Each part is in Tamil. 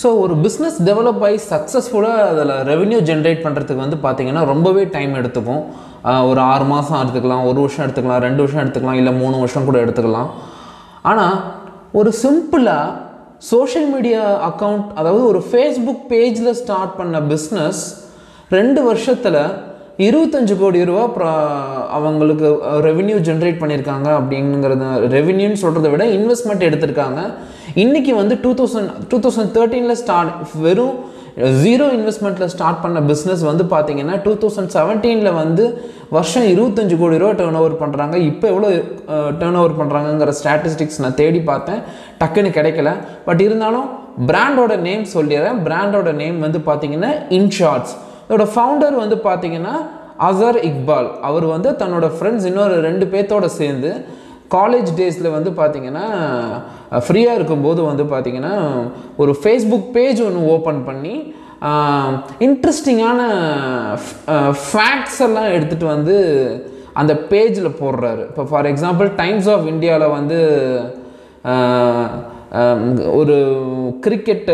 ஸோ ஒரு பிஸ்னஸ் டெவலப் ஆகி சக்ஸஸ்ஃபுல்லாக அதில் ரெவென்யூ ஜென்ரேட் பண்ணுறதுக்கு வந்து பார்த்திங்கன்னா ரொம்பவே டைம் எடுத்துக்கும் ஆஹ் ஒரு ஆறு மாதம் எடுத்துக்கலாம் ஒரு வருஷம் எடுத்துக்கலாம் ரெண்டு வருஷம் எடுத்துக்கலாம் இல்லை மூணு வருஷம் கூட எடுத்துக்கலாம் ஆனால் ஒரு சிம்பிளாக சோஷியல் மீடியா அக்கௌண்ட் அதாவது ஒரு ஃபேஸ்புக் பேஜில் ஸ்டார்ட் பண்ண பிஸ்னஸ் ரெண்டு வருஷத்தில் இருபத்தஞ்சு கோடி ரூபா ப்ரா அவங்களுக்கு ரெவென்யூ ஜென்ரேட் பண்ணியிருக்காங்க அப்படிங்கிறது ரெவென்யூன்னு சொல்கிறத விட இன்வெஸ்ட்மெண்ட் எடுத்திருக்காங்க இன்றைக்கி வந்து டூ தௌசண்ட் டூ தௌசண்ட் தேர்ட்டீனில் ஸ்டார்ட் வெறும் ஜீரோ இன்வெஸ்ட்மெண்ட்டில் ஸ்டார்ட் பண்ண பிஸ்னஸ் வந்து பார்த்தீங்கன்னா டூ தௌசண்ட் செவன்டீனில் வந்து வருஷம் இருபத்தஞ்சு கோடி ரூபா டேர்ன் ஓவர் பண்ணுறாங்க இப்போ எவ்வளோ டேர்ன் ஓவர் பண்ணுறாங்கங்கிற ஸ்டாட்டிஸ்டிக்ஸ் நான் தேடி பார்த்தேன் டக்குன்னு கிடைக்கல பட் இருந்தாலும் பிராண்டோட நேம் சொல்லிடுறேன் பிராண்டோட நேம் வந்து பார்த்தீங்கன்னா இன்ஷார்ட்ஸ் இதோட ஃபவுண்டர் வந்து பார்த்தீங்கன்னா அசர் இக்பால் அவர் வந்து தன்னோட ஃப்ரெண்ட்ஸ் இன்னொரு ரெண்டு பேர்த்தோட சேர்ந்து காலேஜ் டேஸில் வந்து பார்த்தீங்கன்னா ஃப்ரீயாக இருக்கும்போது வந்து பார்த்தீங்கன்னா ஒரு ஃபேஸ்புக் பேஜ் ஒன்று ஓப்பன் பண்ணி இன்ட்ரெஸ்டிங்கான ஃபேக்ட்ஸ் எல்லாம் எடுத்துகிட்டு வந்து அந்த பேஜில் போடுறாரு இப்போ ஃபார் எக்ஸாம்பிள் டைம்ஸ் ஆஃப் இந்தியாவில் வந்து ஆஹ், ஆஹ், ஒரு கிரிக்கெட்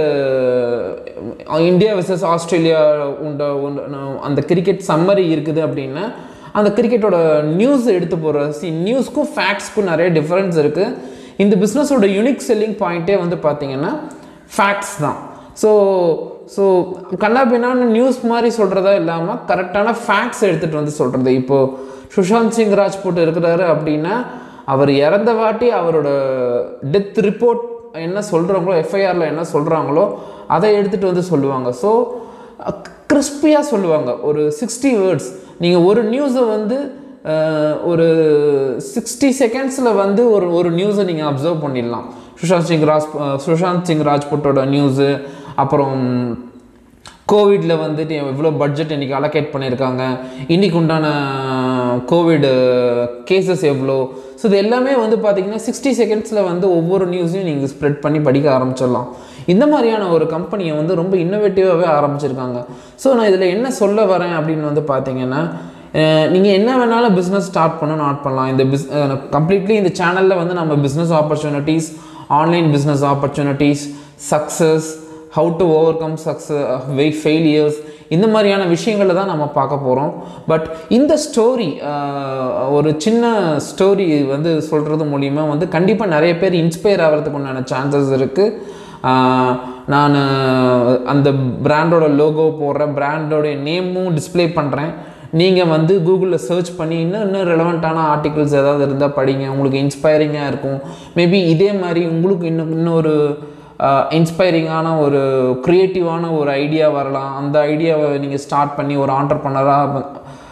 இந்தியா விசஸ் ஆஸ்திரேலியா உண்ட உண்ட- அந்த கிரிக்கெட் சம்மரி இருக்குது அப்படின்னா அந்த கிரிக்கெட்டோட நியூஸ் எடுத்து போடுற சி நியூஸ்க்கும் ஃபேக்ட்ஸ்க்கும் நிறைய டிஃப்ரென்ஸ் இருக்குது இந்த பிஸ்னஸோட யூனிக் செல்லிங் பாயிண்ட்டே வந்து பார்த்தீங்கன்னா ஃபேக்ட்ஸ் தான் ஸோ ஸோ கண்ணாபின்னான்னு நியூஸ் மாதிரி சொல்கிறதா இல்லாமல் கரெக்டான ஃபேக்ட்ஸ் எடுத்துகிட்டு வந்து சொல்கிறது இப்போது சுஷாந்த் சிங் ராஜ்புட் இருக்கிறாரு அப்படின்னா அவர் இறந்த வாட்டி அவரோட டெத் ரிப்போர்ட் என்ன சொல்கிறாங்களோ எஃப்ஐஆரில் என்ன சொல்கிறாங்களோ அதை எடுத்துகிட்டு வந்து சொல்லுவாங்க ஸோ கிறிஸ்பியாக சொல்லுவாங்க ஒரு சிக்ஸ்டி வேர்ட்ஸ் நீங்கள் ஒரு நியூஸை வந்து அஹ், ஒரு சிக்ஸ்டி செகண்ட்ஸில் வந்து ஒரு ஒரு நியூஸை நீங்கள் அப்சர்வ் பண்ணிடலாம் சுஷாந்த் சிங் ராஜ் சுஷாந்த் சிங் ராஜ்புட்டோட நியூஸு அப்புறம் கோவிடில் வந்துட்டு எவ்வளோ பட்ஜெட் இன்றைக்கி அலோகேட் பண்ணியிருக்காங்க இன்றைக்கி உண்டான கோவிடு கேசஸ் எவ்வளோ ஸோ இது எல்லாமே வந்து பார்த்தீங்கன்னா சிக்ஸ்டி செகண்ட்ஸில் வந்து ஒவ்வொரு நியூஸையும் நீங்கள் ஸ்ப்ரெட் பண்ணி படிக்க ஆரம்பிச்சிடலாம் இந்த மாதிரியான ஒரு கம்பெனியை வந்து ரொம்ப இன்னோவேட்டிவாகவே ஆரம்பிச்சிருக்காங்க ஸோ நான் இதில் என்ன சொல்ல வரேன் அப்படின்னு வந்து பார்த்தீங்கன்னா நீங்கள் என்ன வேணாலும் பிஸ்னஸ் ஸ்டார்ட் பண்ணணும் நாட் பண்ணலாம் இந்த பிஸ் கம்ப்ளீட்லி இந்த சேனலில் வந்து நம்ம business opportunities online business opportunities success how to overcome success way failures இந்த மாதிரியான விஷயங்களை தான் நம்ம பார்க்க போகிறோம் பட் இந்த ஸ்டோரி ஒரு சின்ன ஸ்டோரி வந்து சொல்கிறது மூலிமா வந்து கண்டிப்பாக நிறைய பேர் இன்ஸ்பயர் ஆகிறதுக்கு உண்டான சான்சஸ் இருக்குது நான் அந்த பிராண்டோட லோகோ போடுறேன் பிராண்டோடைய நேமும் டிஸ்ப்ளே பண்ணுறேன் நீங்கள் வந்து கூகுளில் சர்ச் பண்ணி இன்னும் இன்னும் ரெலவெண்ட்டான ஆர்டிகல்ஸ் ஏதாவது இருந்தால் படிங்க உங்களுக்கு இன்ஸ்பைரிங்காக இருக்கும் மேபி இதே மாதிரி உங்களுக்கு இன்னும் இன்னொரு இன்ஸ்பைரிங்கான ஒரு க்ரியேட்டிவான ஒரு ஐடியா வரலாம் அந்த ஐடியாவை நீங்கள் ஸ்டார்ட் பண்ணி ஒரு ஆண்டர்பனராக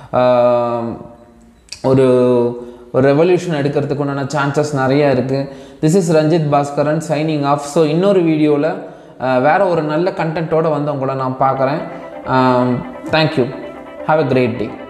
ஒரு ஒரு ரெவல்யூஷன் எடுக்கிறதுக்கு உண்டான சான்சஸ் நிறைய இருக்குது this is Ranjith Bhaskaran signing off so இன்னொரு வீடியோவில் வேறு ஒரு நல்ல கண்டென்ட்டோடு வந்து உங்களை நான் பார்க்குறேன் thank you have a great day